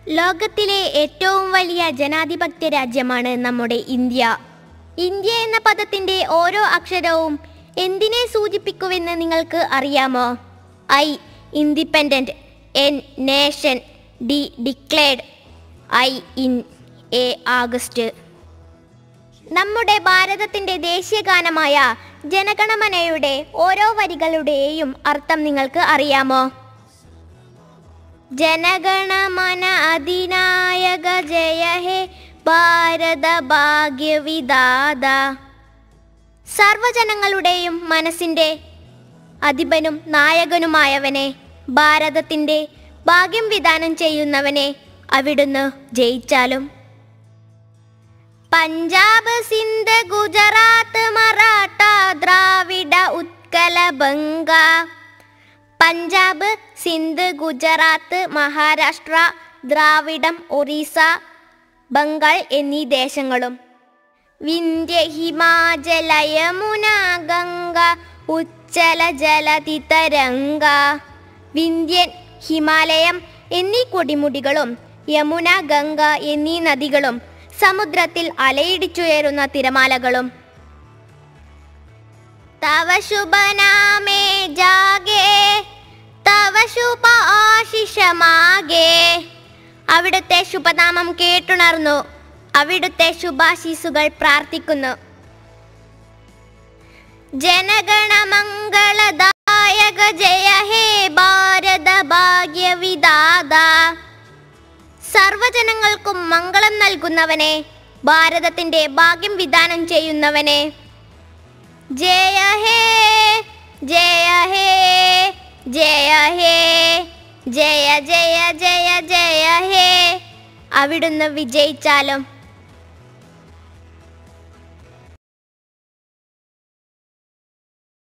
ലോകത്തിലെ ഏറ്റവും വലിയ ജനാധിപത്യ രാജ്യമാണ് നമ്മുടെ ഇന്ത്യ ഇന്ത്യ എന്ന പദത്തിന്റെ ഓരോ അക്ഷരവും എന്തിനെ സൂചിപ്പിക്കുമെന്ന് നിങ്ങൾക്ക് അറിയാമോ I independent N nation D declared I in A August നമ്മുടെ ഭാരതത്തിന്റെ ദേശീയ ഗാനമായ ജനഗണമനയുടെ ഓരോ വരികളുടെയും അർത്ഥം നിങ്ങൾക്ക് അറിയാമോ ജനഗണമന അധിനായക ജയ ഹേ ഭാരത ഭാഗ്യവിദാത സർവജനങ്ങളുടെയും മനസ്സിന്റെ അധിപനും നായകനുമായവനെ ഭാരതത്തിന്റെ ഭാഗ്യം വിധാനം ചെയ്യുന്നവനെ അവിടുന്ന് ജയിച്ചാലും പഞ്ചാബ് സിന്ധ് ഗുജറാത്ത് മറാഠ ദ്രാവിഡ ഉത്കല ബംഗ പഞ്ചാബ് സിന്ധ് ഗുജറാത്ത് മഹാരാഷ്ട്ര ദ്രാവിഡം ഒറീസ ബംഗാൾ എന്നീ ദേശങ്ങളും വിന്ധ്യ ഹിമാചല യമുന ഗംഗ ഉജ്ജല ജലതി തരംഗ വിന്ധ്യൻ ഹിമാലയം എന്നീ കൊടിമുടികളും യമുന ഗംഗ എന്നീ നദികളും സമുദ്രത്തിൽ അലയിടിച്ചുയരുന്ന തിരമാലകളും തവ ശുഭനാമേ ജാഗേ തവ ശുഭ ആശിഷമാകേ അവിടുത്തെ ശുഭനാമം കേട്ടുണർന്നു അവിടുത്തെ ശുഭാശീസുകൾ പ്രാർത്ഥിക്കുന്നു ജനഗണമംഗളദായക ജയ ഹേ ഭാരത ഭാഗ്യവിദാത സർവജനങ്ങൾക്കും മംഗളം നൽകുന്നവനെ ഭാരതത്തിന്റെ ഭാഗ്യം വിധാനം ചെയ്യുന്നവനെ ജയ ഹേ ജയ ഹേ ജയ ഹേ ജയ ജയ ജയ ജയ ഹേ അവിടുന്ന് വിജയിച്ചാലും